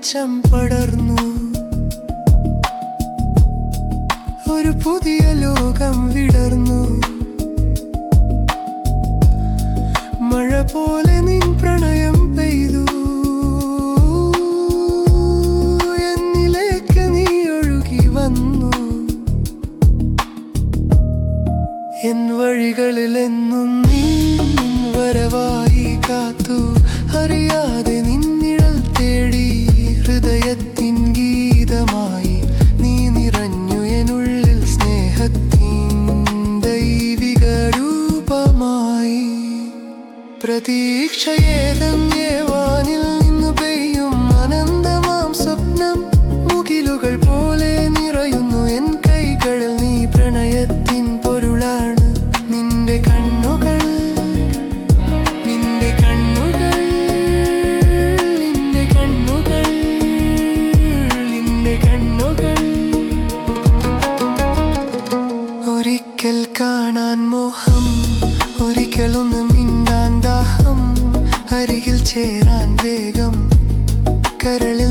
പ്രകാശം പടർന്നു ഒരു പുതിയ ലോകം വിടർന്നു മഴ പോലെ നിൻ പ്രണയം പെയ്തു എന്നിലേക്ക് നീ ഒഴുകി വന്നു എൻ വഴികളിൽ എന്നും നീ നിൻ വരവായി കാത്തു അറിയാതെ നിന്നിഴൽ തേടി ഹൃദയത്തിൻ ഗീതമായി നീ നിറഞ്ഞു എന്നുള്ളിൽ സ്നേഹത്തിൻ ദൈവിക രൂപമായി പ്രതീക്ഷയേതന്യേ വാനിൽ നിന്ന് പെയ്യും അനന്തമാം സ്വപ്നം മുകിലുകൾ പോലെ നിറയുന്നു എൻ കൈകളിൽ നീ പ്രണയത്തിൻ പൊരുളാണ് നിന്റെ കണ്ണുകൾ നിന്റെ കണ്ണുകൾ നിന്റെ കണ്ണുകൾ നിന്റെ കണ്ണുകൾ ഒരിക്കൽ കാണാൻ മോഹം ഒരിക്കലൊന്ന് മിണ്ടാൻ ദാഹം അരികിൽ ചേരാൻ വേഗം കരളിൽ